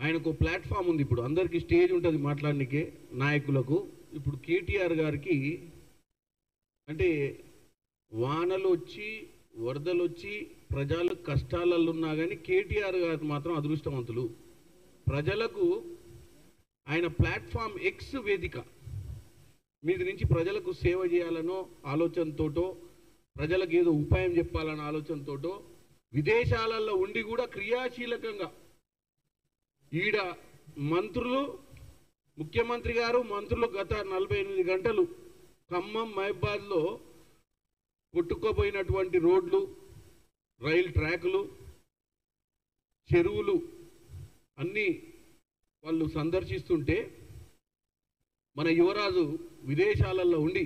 ఆయనకు ప్లాట్ఫామ్ ఉంది ఇప్పుడు అందరికీ స్టేజ్ ఉంటుంది మాట్లాడనికే నాయకులకు ఇప్పుడు కేటీఆర్ గారికి అంటే వానలు వచ్చి వరదలు వచ్చి ప్రజలు కష్టాలలో ఉన్నా కానీ కేటీఆర్ గారు మాత్రం అదృష్టవంతులు ప్రజలకు ఆయన ప్లాట్ఫామ్ ఎక్స్ వేదిక మీద నుంచి ప్రజలకు సేవ చేయాలనో ఆలోచనతోటో ప్రజలకు ఏదో ఉపాయం చెప్పాలన్న ఆలోచనతోటో విదేశాలలో ఉండి కూడా క్రియాశీలకంగా ఈడ మంత్రులు ముఖ్యమంత్రి గారు మంత్రులు గత నలభై ఎనిమిది గంటలు ఖమ్మం మహబాద్లో కొట్టుకోపోయినటువంటి రోడ్లు రైల్ ట్రాకులు చెరువులు అన్నీ వాళ్ళు సందర్శిస్తుంటే మన యువరాజు విదేశాలలో ఉండి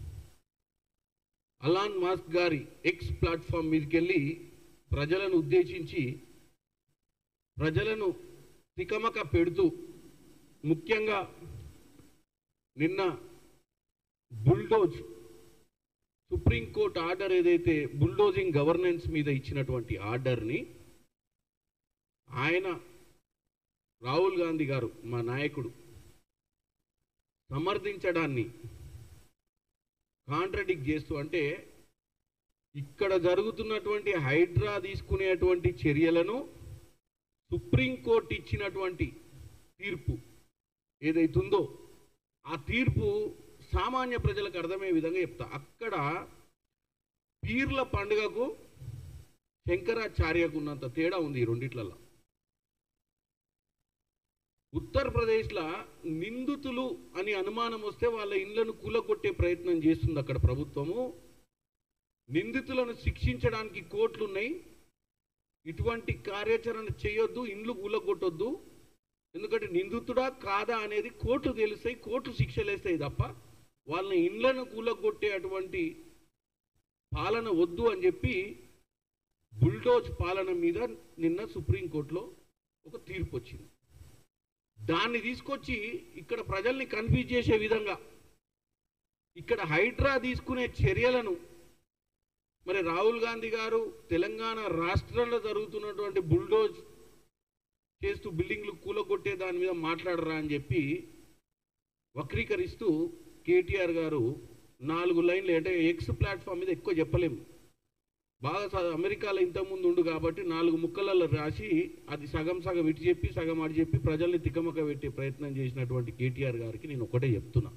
అలాన్ మాస్క్ గారి ఎక్స్ ప్లాట్ఫామ్ మీదకి వెళ్ళి ప్రజలను ఉద్దేశించి ప్రజలను తికమక పెడుతూ ముఖ్యంగా నిన్న బుల్డోజ్ సుప్రీంకోర్టు ఆర్డర్ ఏదైతే బుల్డోజింగ్ గవర్నెన్స్ మీద ఇచ్చినటువంటి ఆర్డర్ని ఆయన రాహుల్ గాంధీ గారు మా నాయకుడు సమర్థించడాన్ని కాంట్రడిక్ట్ చేస్తూ అంటే ఇక్కడ జరుగుతున్నటువంటి హైడ్రా తీసుకునేటువంటి చర్యలను సుప్రీంకోర్టు ఇచ్చినటువంటి తీర్పు ఏదైతుందో ఆ తీర్పు సామాన్య ప్రజలకు అర్థమయ్యే విధంగా చెప్తా అక్కడ పీర్ల పండుగకు శంకరాచార్యకు ఉన్నంత తేడా ఉంది ఈ రెండిట్లలో ఉత్తరప్రదేశ్లో నిందితులు అని అనుమానం వస్తే వాళ్ళ ఇండ్లను కూలగొట్టే ప్రయత్నం చేస్తుంది అక్కడ ప్రభుత్వము నిందితులను శిక్షించడానికి కోర్టులు ఉన్నాయి ఇటువంటి కార్యాచరణ చేయొద్దు ఇండ్లు కూలగొట్టొద్దు ఎందుకంటే నిందితుడా కాదా అనేది కోర్టు తెలుస్తాయి కోర్టు శిక్షలు వేస్తాయి తప్ప వాళ్ళని ఇండ్లను కూలగొట్టే అటువంటి పాలన వద్దు అని చెప్పి బుల్డోజ్ పాలన మీద నిన్న సుప్రీంకోర్టులో ఒక తీర్పు వచ్చింది దాన్ని తీసుకొచ్చి ఇక్కడ ప్రజల్ని కన్ఫ్యూజ్ చేసే విధంగా ఇక్కడ హైడ్రా తీసుకునే చర్యలను మరి రాహుల్ గాంధీ గారు తెలంగాణ రాష్ట్రంలో జరుగుతున్నటువంటి బుల్డోజ్ చేస్తూ బిల్డింగ్లు కూలగొట్టే దాని మీద మాట్లాడరా అని చెప్పి వక్రీకరిస్తూ కేటీఆర్ గారు నాలుగు లైన్లు అంటే ఎక్స్ ప్లాట్ఫామ్ మీద ఎక్కువ చెప్పలేము బాగా స- అమెరికాలో ఇంతకుముందు ఉండు కాబట్టి నాలుగు ముక్కలలో రాసి అది సగం సగం ఇటు చెప్పి సగం అటు చెప్పి ప్రజల్ని తికమక పెట్టే ప్రయత్నం చేసినటువంటి కేటీఆర్ గారికి నేను ఒకటే చెప్తున్నా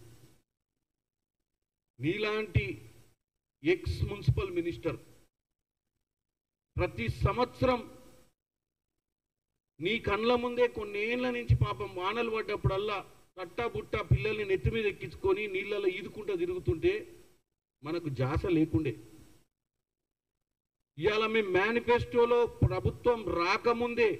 నీలాంటి ఎక్స్ మున్సిపల్ మినిస్టర్ ప్రతి సంవత్సరం నీ కండ్ల ముందే కొన్నేళ్ల నుంచి పాపం వానలు పడ్డప్పుడల్లా తట్టా బుట్ట పిల్లల్ని నెత్తి మీద ఎక్కించుకొని నీళ్ళలో ఈదుకుంటూ తిరుగుతుంటే మనకు జాస లేకుండే ఇవాళ మేము మేనిఫెస్టోలో ప్రభుత్వం రాకముందే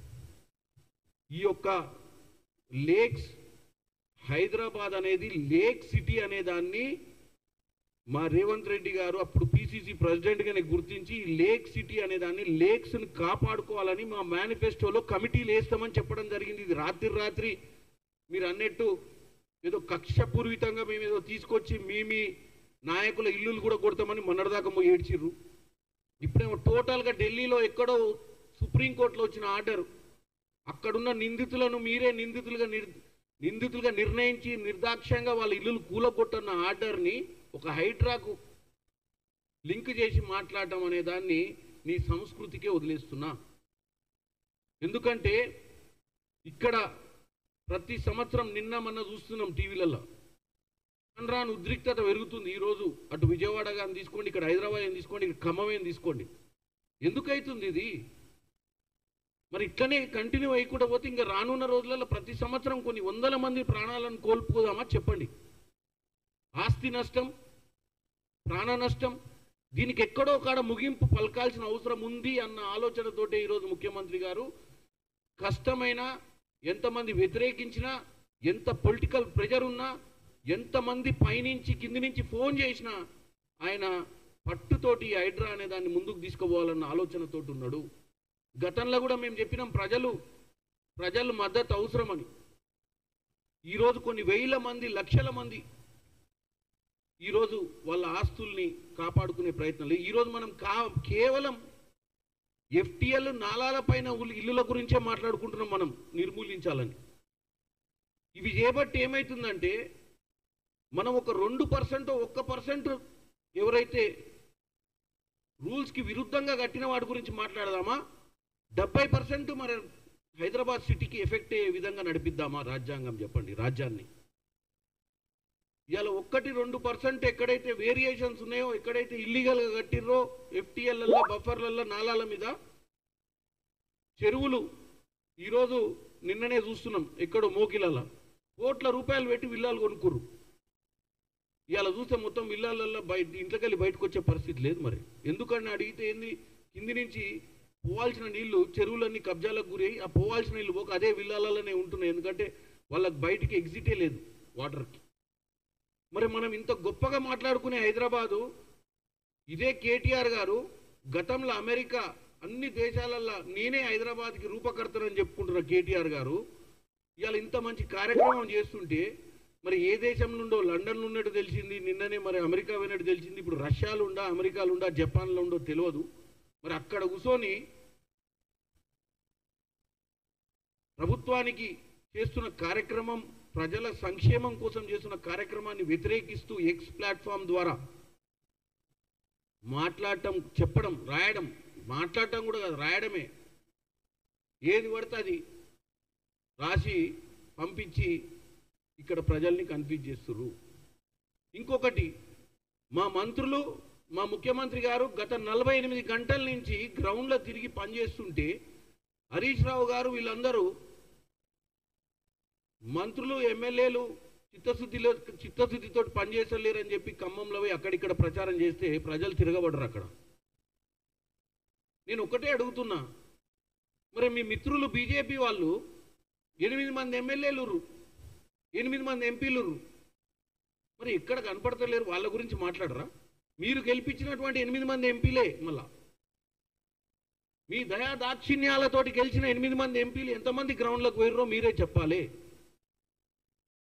ఈ యొక్క లేక్స్ హైదరాబాద్ అనేది లేక్ సిటీ అనే దాన్ని మా రేవంత్ రెడ్డి గారు అప్పుడు పిసిసి ప్రెసిడెంట్గానే గుర్తించి ఈ లేక్ సిటీ అనే దాన్ని లేక్స్ని కాపాడుకోవాలని మా మేనిఫెస్టోలో కమిటీలు వేస్తామని చెప్పడం జరిగింది ఇది రాత్రి రాత్రి మీరు అన్నట్టు ఏదో కక్షపూర్వితంగా మేము ఏదో తీసుకొచ్చి మీ మీ నాయకుల ఇల్లులు కూడా కొడతామని మొన్నటిదాకా మో ఏడ్చిర్రు ఇప్పుడేమో టోటల్గా ఢిల్లీలో ఎక్కడో సుప్రీంకోర్టులో వచ్చిన ఆర్డర్ అక్కడున్న నిందితులను మీరే నిందితులుగా నిర్ నిందితులుగా నిర్ణయించి నిర్దాక్ష్యంగా వాళ్ళ ఇల్లులు కూలగొట్టన్న ఆర్డర్ని ఒక హైడ్రాకు లింక్ చేసి మాట్లాడటం అనే దాన్ని నీ సంస్కృతికే వదిలేస్తున్నా ఎందుకంటే ఇక్కడ ప్రతి సంవత్సరం నిన్న మొన్న చూస్తున్నాం టీవీలలో రాను ఉద్రిక్తత పెరుగుతుంది ఈరోజు అటు విజయవాడ కానీ తీసుకోండి ఇక్కడ హైదరాబాద్ ఏం తీసుకోండి ఇక్కడ ఖమ్మం ఏం తీసుకోండి ఎందుకు అవుతుంది ఇది మరి ఇట్లనే కంటిన్యూ అయ్యకుండా పోతే ఇంకా రానున్న రోజులలో ప్రతి సంవత్సరం కొన్ని వందల మంది ప్రాణాలను కోల్పోదామా చెప్పండి ఆస్తి నష్టం ప్రాణ నష్టం దీనికి ఎక్కడో కాడ ముగింపు పలకాల్సిన అవసరం ఉంది అన్న ఆలోచనతోటే ఈరోజు ముఖ్యమంత్రి గారు కష్టమైన ఎంతమంది వ్యతిరేకించినా ఎంత పొలిటికల్ ప్రెజర్ ఉన్నా ఎంతమంది పైనుంచి కింది నుంచి ఫోన్ చేసినా ఆయన పట్టుతోటి ఈ హైడ్రా అనే దాన్ని ముందుకు తీసుకుపోవాలన్న ఆలోచనతోటి ఉన్నాడు గతంలో కూడా మేము చెప్పినాం ప్రజలు ప్రజలు మద్దతు అవసరమని ఈరోజు కొన్ని వేల మంది లక్షల మంది ఈరోజు వాళ్ళ ఆస్తుల్ని కాపాడుకునే ప్రయత్నం లేదు ఈరోజు మనం కా కేవలం ఎఫ్టిఎల్ నాలాల పైన ఉల్- ఇల్లుల గురించే మాట్లాడుకుంటున్నాం మనం నిర్మూలించాలని ఇవి చేయబట్టి ఏమవుతుందంటే మనం ఒక రెండు పర్సెంట్ ఒక్క పర్సెంట్ ఎవరైతే రూల్స్కి విరుద్ధంగా కట్టిన వాడి గురించి మాట్లాడదామా డెబ్బై పర్సెంట్ మరి హైదరాబాద్ సిటీకి ఎఫెక్ట్ అయ్యే విధంగా నడిపిద్దామా రాజ్యాంగం చెప్పండి రాజ్యాన్ని ఇవాళ ఒక్కటి రెండు పర్సెంట్ ఎక్కడైతే వేరియేషన్స్ ఉన్నాయో ఎక్కడైతే ఇల్లీగల్గా కట్టిర్రో ఎఫ్టీఎల్లలో బఫర్లలో నాలాల మీద చెరువులు ఈరోజు నిన్ననే చూస్తున్నాం ఎక్కడో మోకిలలో కోట్ల రూపాయలు పెట్టి విల్లాలు కొనుక్కుర్రు ఇవాళ చూస్తే మొత్తం విల్లాలల్లో బయట ఇంట్లోకెళ్ళి బయటకు వచ్చే పరిస్థితి లేదు మరి ఎందుకని అడిగితే ఏంది కింది నుంచి పోవాల్సిన నీళ్లు చెరువులన్నీ కబ్జాలకు గురై ఆ పోవాల్సిన నీళ్లు పోక అదే విల్లాలలోనే ఉంటున్నాయి ఎందుకంటే వాళ్ళకి బయటికి ఎగ్జిటే లేదు వాటర్కి మరి మనం ఇంత గొప్పగా మాట్లాడుకునే హైదరాబాదు ఇదే కేటీఆర్ గారు గతంలో అమెరికా అన్ని దేశాలల్లో నేనే హైదరాబాద్కి రూపకర్తనని చెప్పుకుంటున్న కేటీఆర్ గారు ఇవాళ ఇంత మంచి కార్యక్రమం చేస్తుంటే మరి ఏ దేశం నుండో లండన్ ఉన్నట్టు తెలిసింది నిన్ననే మరి అమెరికా పోయినట్టు తెలిసింది ఇప్పుడు రష్యాలో ఉండా అమెరికాలో ఉండా జపాన్లో ఉండో తెలియదు మరి అక్కడ కూర్చొని ప్రభుత్వానికి చేస్తున్న కార్యక్రమం ప్రజల సంక్షేమం కోసం చేస్తున్న కార్యక్రమాన్ని వ్యతిరేకిస్తూ ఎక్స్ ప్లాట్ఫామ్ ద్వారా మాట్లాడటం చెప్పడం రాయడం మాట్లాడటం కూడా కాదు రాయడమే ఏది పడితే అది రాసి పంపించి ఇక్కడ ప్రజల్ని కన్ఫ్యూజ్ చేస్తుర్రు ఇంకొకటి మా మంత్రులు మా ముఖ్యమంత్రి గారు గత నలభై ఎనిమిది గంటల నుంచి గ్రౌండ్లో తిరిగి పనిచేస్తుంటే హరీష్ రావు గారు వీళ్ళందరూ మంత్రులు ఎమ్మెల్యేలు చిత్తశుద్ధిలో చిత్తశుద్ధితో పనిచేసలేరని చెప్పి ఖమ్మంలో పోయి అక్కడిక్కడ ప్రచారం చేస్తే ప్రజలు తిరగబడరు అక్కడ నేను ఒకటే అడుగుతున్నా మరి మీ మిత్రులు బీజేపీ వాళ్ళు ఎనిమిది మంది ఎమ్మెల్యేలు ఎనిమిది మంది ఎంపీలు మరి ఎక్కడ కనపడతలేరు వాళ్ళ గురించి మాట్లాడరా మీరు గెలిపించినటువంటి ఎనిమిది మంది ఎంపీలే మళ్ళా మీ దయా దాక్షిణ్యాలతోటి గెలిచిన ఎనిమిది మంది ఎంపీలు ఎంతమంది గ్రౌండ్లకు పోయిర్రో మీరే చెప్పాలి